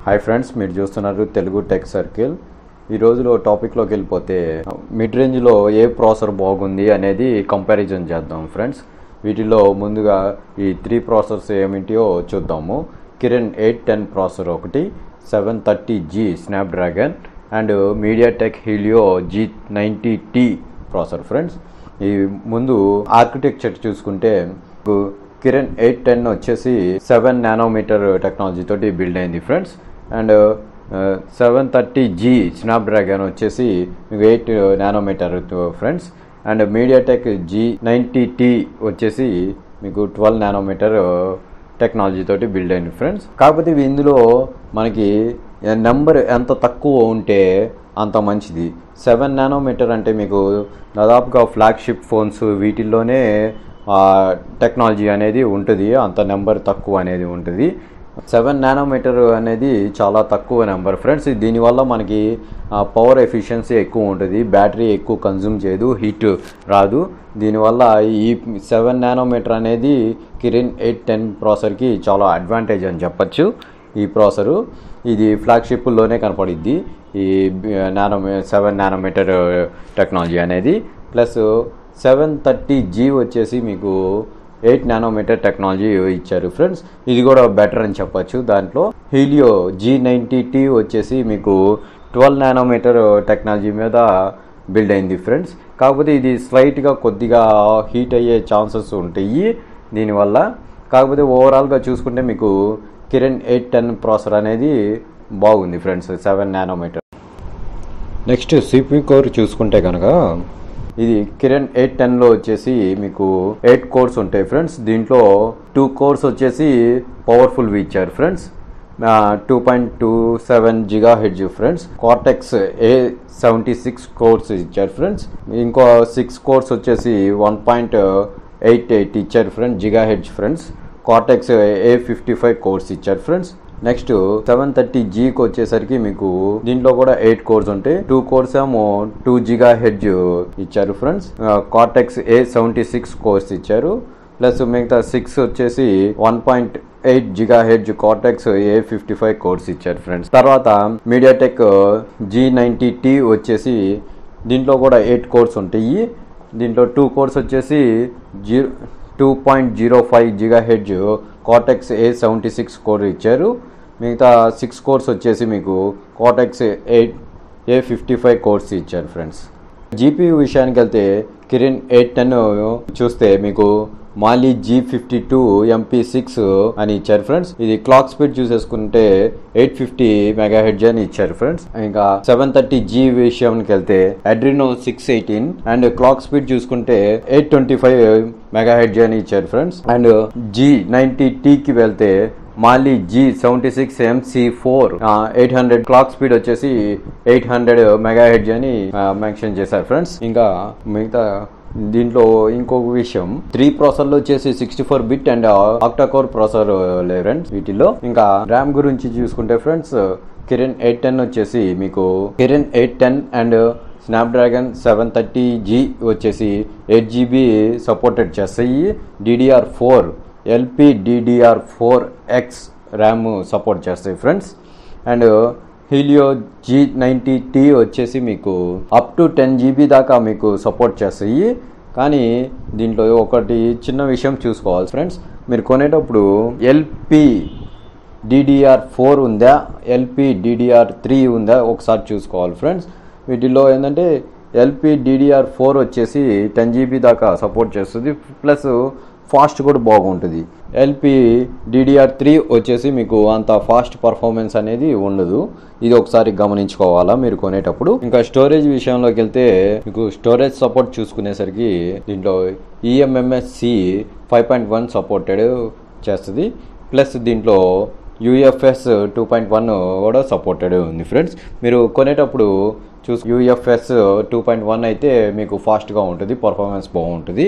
hi friends మీరు చూస్తున్నారు Telugu tech circle ఈ రోజులో టాపిక్లోకి వెళ్ళిపోతే మిడ్ రేంజ్లో ఏ ప్రాసెసర్ బాగుంది అనేది కంపారిజన్ చేద్దాం ఫ్రెండ్స్ వీటిలో ముందుగా ఈ త్రీ ప్రాసెసర్స్ ఏమిటియో చూద్దాము కిరణ్ ఎయిట్ టెన్ ప్రాసెసర్ ఒకటి seven thirty G Snapdragon and MediaTek Helio G ninety T processor friends ఈ ముందు ఆర్కిటెక్చర్ చూసుకుంటే మీకు కిరణ్ ఎయిట్ టెన్ వచ్చేసి సెవెన్ నానోమీటర్ టెక్నాలజీ తోటి బిల్డ్ అయింది friends and seven thirty G Snapdragon వచ్చేసి మీకు eight nanometer friends and MediaTek G ninety T వచ్చేసి మీకు ట్వెల్వ్ నానోమీటర్ టెక్నాలజీ తోటి బిల్డ్ అయింది ఫ్రెండ్స్ కాకపోతే ఇవి ఇందులో మనకి నెంబర్ ఎంత తక్కువ ఉంటే అంత మంచిది సెవెన్ నానోమీటర్ అంటే మీకు దాదాపుగా ఫ్లాగ్షిప్ ఫోన్స్ వీటిల్లోనే టెక్నాలజీ అనేది ఉంటుంది అంత నెంబర్ తక్కువ అనేది ఉంటుంది సెవెన్ నానోమీటర్ అనేది చాలా తక్కువ నెంబర్ ఫ్రెండ్స్ దీనివల్ల మనకి పవర్ ఎఫిషియన్సీ ఎక్కువ ఉంటుంది బ్యాటరీ ఎక్కువ కన్జ్యూమ్ చేయదు హీట్ రాదు దీనివల్ల ఈ సెవెన్ నానోమీటర్ అనేది కిరిన్ ఎయిట్ టెన్ ప్రాసెసర్కి చాలా అడ్వాంటేజ్ అని చెప్పచ్చు ఈ ప్రాసెసరు ఇది ఫ్లాగ్షిప్లోనే కనపడిద్ది ఈ నానో సెవెన్ నానోమీటర్ టెక్నాలజీ అనేది ప్లస్ సెవెన్ థర్టీ జీ వచ్చేసి మీకు ఎయిట్ నానోమీటర్ టెక్నాలజీ ఇచ్చారు ఫ్రెండ్స్ ఇది కూడా బెటర్ అని చెప్పొచ్చు దాంట్లో హీలియో జీ నైంటీ టీ వచ్చేసి మీకు ట్వెల్వ్ నానోమీటర్ టెక్నాలజీ మీద బిల్డ్ అయింది ఫ్రెండ్స్ కాకపోతే ఇది స్లైట్గా కొద్దిగా హీట్ అయ్యే ఛాన్సెస్ ఉంటాయి దీనివల్ల కాకపోతే ఓవరాల్గా చూసుకుంటే మీకు కిరణ్ ఎయిట్ టెన్ ప్రాసెసర్ అనేది బాగుంది friends seven nanometer next CP core చూసుకుంటే కనుక ఇది కిరణ్ ఎయిట్ టెన్లో వచ్చేసి మీకు ఎయిట్ కోర్స్ ఉంటాయి ఫ్రెండ్స్ దీంట్లో టూ కోర్స్ వచ్చేసి పవర్ఫుల్వి ఇచ్చారు friends two point two seven giga hertz friends cortex A seventy six cores ఇచ్చారు ఫ్రెండ్స్ ఇంకో సిక్స్ కోర్స్ వచ్చేసి వన్ పాయింట్ ఎయిట్ ఎయిట్ ఇచ్చారు friends giga hertz friends cortex A fifty five cores ఇచ్చారు friends next seven thirty జీకి వచ్చేసరికి మీకు దీంట్లో కూడా ఎయిట్ కోర్స్ ఉంటాయి టూ కోర్స్ ఏమో టూ జిగా హెడ్జ్ ఇచ్చారు friends cortex A seventy six cores ఇచ్చారు ప్లస్ మిగతా సిక్స్ వచ్చేసి one point eight giga hertz cortex A fifty five cores ఇచ్చారు ఫ్రెండ్స్ తర్వాత మీడియాటెక్ జీ నైంటీ టీ వచ్చేసి దీంట్లో కూడా ఎయిట్ కోర్స్ ఉంటాయి దీంట్లో టూ కోర్స్ వచ్చేసి zero two point zero five giga hertz cortex A seventy six core ఇచ్చారు మిగతా సిక్స్ కోర్స్ వచ్చేసి మీకు కార్టెక్స్ ఎయిట్ ఏ ఫిఫ్టీ ఫైవ్ కోర్స్ ఇచ్చారు ఫ్రెండ్స్ జీపీ విషయానికి వెళ్తే కిరిన్ ఎయిట్ టెన్ చూస్తే మీకు Mali G fifty two MP six అని ఇచ్చారు ఫ్రెండ్స్ ఇది క్లాక్ స్పీడ్ చూసేసుకుంటే ఎయిట్ ఫిఫ్టీ మెగా హెడ్జ్ అని ఇచ్చారు ఫ్రెండ్స్ ఇంకా సెవెన్ థర్టీ జీ విషయానికి వెళ్తే Adreno six eighteen and clock speed చూసుకుంటే eight twenty five mega hertz అని ఇచ్చారు ఫ్రెండ్స్ అండ్ జీ నైన్టీ టీకి వెళ్తే Mali G seventy six MC four eight hundred clock speed వచ్చేసి ఎయిట్ హండ్రెడ్ మెగా హెడ్జ్ అని mention చేశారు ఫ్రెండ్స్ ఇంకా మిగతా దీంట్లో ఇంకొక విషయం త్రీ ప్రాసెసర్లు వచ్చేసి sixty four bit and octa core processor friends వీటిలో ఇంకా ర్యామ్ గురించి చూసుకుంటే ఫ్రెండ్స్ కిరణ్ ఎయిట్ టెన్ వచ్చేసి మీకు Kirin eight ten and Snapdragon seven thirty G వచ్చేసి ఎయిట్ జీబీ సపోర్టెడ్ చేస్తాయి DDR four LP DDR four X RAM support చేస్తాయి friends and Helio G ninety T వచ్చేసి మీకు అప్ టు టెన్ జీబీ దాకా మీకు support చేస్తాయి కానీ దీంట్లో ఒకటి చిన్న విషయం చూసుకోవాలి ఫ్రెండ్స్ మీరు కొనేటప్పుడు ఎల్పి డిడిఆర్ ఫోర్ ఉందా ఎల్పి డిడిఆర్ త్రీ ఉందా ఒకసారి చూసుకోవాలి ఫ్రెండ్స్ వీటిలో ఏంటంటే ఎల్పి డిడిఆర్ ఫోర్ వచ్చేసి టెన్ జీబీ దాకా సపోర్ట్ చేస్తుంది ప్లస్ ఫాస్ట్ కూడా బాగుంటుంది ఎల్పి డిడిఆర్ త్రీ వచ్చేసి మీకు అంత ఫాస్ట్ పర్ఫార్మెన్స్ అనేది ఉండదు ఇది ఒకసారి గమనించుకోవాలా మీరు కొనేటప్పుడు ఇంకా స్టోరేజ్ విషయంలోకి వెళ్తే మీకు స్టోరేజ్ సపోర్ట్ చూసుకునేసరికి దీంట్లో eMMC five point one supported చేస్తుంది ప్లస్ దీంట్లో యూఎఫ్ఎస్ టూ పాయింట్ వన్ కూడా సపోర్టెడ్ ఉంది ఫ్రెండ్స్ మీరు కొనేటప్పుడు చూసి యూఎఫ్ఎస్ టూ పాయింట్ వన్ అయితే మీకు ఫాస్ట్గా ఉంటుంది పర్ఫార్మెన్స్ బాగుంటుంది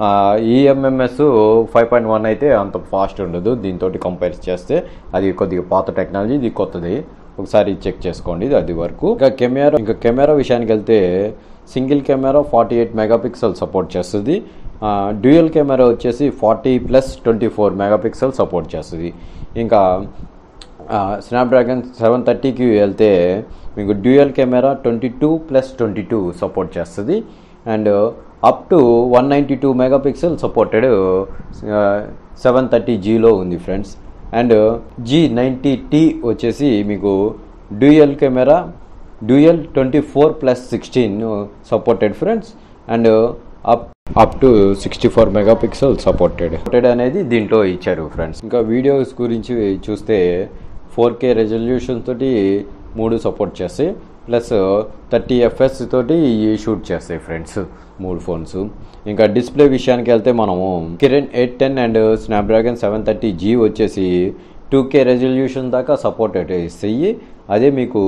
ఈఎంఎంఎస్ ఫైవ్ పాయింట్ వన్ అయితే అంత ఫాస్ట్ ఉండదు దీంతో కంపేర్ చేస్తే అది కొద్దిగా పాత టెక్నాలజీ ఇది కొత్తది ఒకసారి చెక్ చేసుకోండి ఇది అది వరకు ఇంకా కెమెరా ఇంకా కెమెరా విషయానికి వెళ్తే single camera forty eight megapixel support చేస్తుంది డ్యూయల్ కెమెరా వచ్చేసి forty plus twenty four megapixel support చేస్తుంది ఇంకా స్నాప్డ్రాగన్ సెవెన్ థర్టీకి వెళ్తే మీకు dual camera twenty two plus twenty two support చేస్తుంది and up to one ninety two megapixel supported seven thirty జీలో ఉంది friends and G ninety T వచ్చేసి మీకు dual camera dual twenty four plus sixteen supported friends and up up to sixty four megapixel supported supported అనేది దీంట్లో ఇచ్చారు friends ఇంకా videos గురించి చూస్తే ఫోర్ కే రెజల్యూషన్ తోటి మూడు సపోర్ట్ చేస్తాయి ప్లస్ థర్టీ ఎఫ్ఎస్ తోటి షూట్ చేస్తాయి ఫ్రెండ్స్ మూడు ఫోన్స్ ఇంకా డిస్ప్లే విషయానికి వెళ్తే మనము Kirin eight ten and Snapdragon seven thirty G వచ్చేసి టూ కే రెజల్యూషన్ దాకా సపోర్ట్ ఇస్తాయి అదే మీకు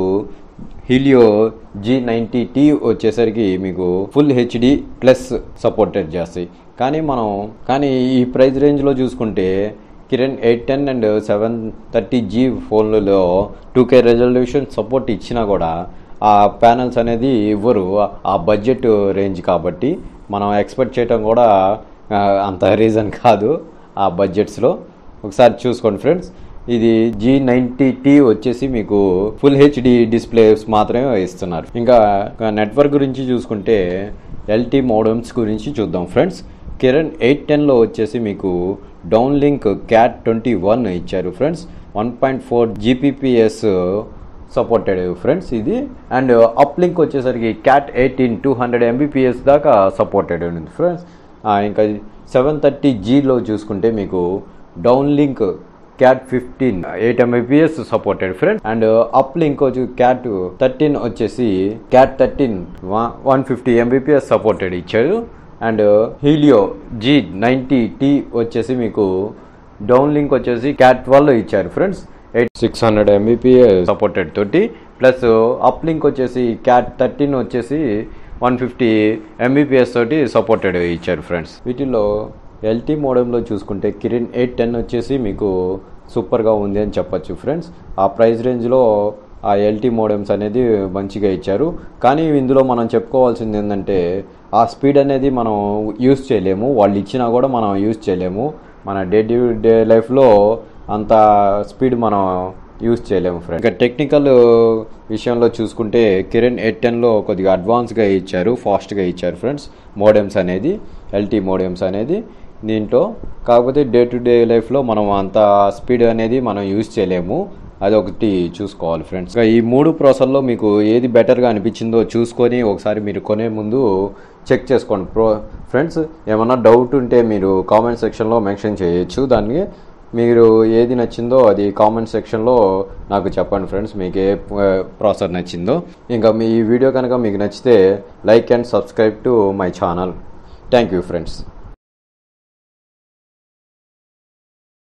హీలియో జీ నైంటీ టీ వచ్చేసరికి మీకు ఫుల్ హెచ్డి ప్లస్ సపోర్టెడ్ చేస్తాయి కానీ మనం కానీ ఈ ప్రైస్ రేంజ్లో చూసుకుంటే Kirin eight ten and seven thirty G ఫోన్లలో టూ కే రెజల్యూషన్ సపోర్ట్ ఇచ్చినా కూడా ఆ ప్యానల్స్ అనేది ఇవ్వరు ఆ బడ్జెట్ రేంజ్ కాబట్టి మనం ఎక్స్పెక్ట్ చేయటం కూడా ఆ, అంత రీజన్ కాదు ఆ బడ్జెట్స్లో ఒకసారి చూసుకోండి ఫ్రెండ్స్ ఇది జీ నైంటీ టీ వచ్చేసి మీకు ఫుల్ హెచ్డి డిస్ప్లేస్ మాత్రమే ఇస్తున్నారు ఇంకా నెట్వర్క్ గురించి చూసుకుంటే ఎల్టీ మోడమ్స్ గురించి చూద్దాం ఫ్రెండ్స్ కిరణ్ ఎయిట్ టెన్లో వచ్చేసి మీకు down link cat twenty one ఇచ్చారు friends one point four Gbps supported friends ఇది అండ్ అప్ లింక్ వచ్చేసరికి cat eighteen two hundred Mbps దాకా సపోర్టెడ్ ఉంది ఫ్రెండ్స్ ఇంకా సెవెన్ థర్టీ జీలో చూసుకుంటే మీకు down link cat fifteen eight Mbps supported friend and up link వచ్చి క్యాట్ థర్టీన్ వచ్చేసి cat thirteen one fifty Mbps supported ఇచ్చారు and Helio G ninety T వచ్చేసి మీకు డౌన్ లింక్ వచ్చేసి క్యాట్ ట్వెల్వ్ ఇచ్చారు friends eight six hundred Mbps supported తోటి plus up link వచ్చేసి cat thirteen వచ్చేసి వన్ ఫిఫ్టీ ఎంబీపీఎస్ తోటి సపోర్టెడ్ ఇచ్చారు ఫ్రెండ్స్ వీటిలో ఎల్టీ మోడెంలో చూసుకుంటే కిరిన్ ఎయిట్ టెన్ వచ్చేసి మీకు సూపర్గా ఉంది అని చెప్పొచ్చు ఫ్రెండ్స్ ఆ ప్రైస్ రేంజ్లో ఆ ఎల్టీ మోడెమ్స్ అనేది మంచిగా ఇచ్చారు కానీ ఇందులో మనం చెప్పుకోవాల్సింది ఏంటంటే ఆ స్పీడ్ అనేది మనం యూస్ చేయలేము వాళ్ళు ఇచ్చినా కూడా మనం యూస్ చేయలేము మన డే టు డే లైఫ్లో అంత స్పీడ్ మనం యూస్ చేయలేము ఫ్రెండ్ ఇంకా టెక్నికల్ విషయంలో చూసుకుంటే కిరణ్ ఎయిట్ టెన్లో కొద్దిగా అడ్వాన్స్గా ఇచ్చారు ఫాస్ట్గా ఇచ్చారు ఫ్రెండ్స్ మోడెమ్స్ అనేది ఎల్టీ మోడెమ్స్ అనేది దీంట్లో కాకపోతే డే టు డే లైఫ్లో మనం అంత స్పీడ్ అనేది మనం యూస్ చేయలేము అదొకటి చూసుకోవాలి ఫ్రెండ్స్ ఇంకా ఈ మూడు ప్రాసెస్లో మీకు ఏది బెటర్గా అనిపించిందో చూసుకొని ఒకసారి మీరు కొనే ముందు చెక్ చేసుకోండి ప్రో ఫ్రెండ్స్ ఏమన్నా డౌట్ ఉంటే మీరు కామెంట్ సెక్షన్లో మెన్షన్ చేయొచ్చు దానికి మీరు ఏది నచ్చిందో అది కామెంట్ సెక్షన్లో నాకు చెప్పండి ఫ్రెండ్స్ మీకు ఏ ప్రాసెస్ నచ్చిందో ఇంకా మీ ఈ వీడియో కనుక మీకు నచ్చితే like and subscribe to my channel thank you friends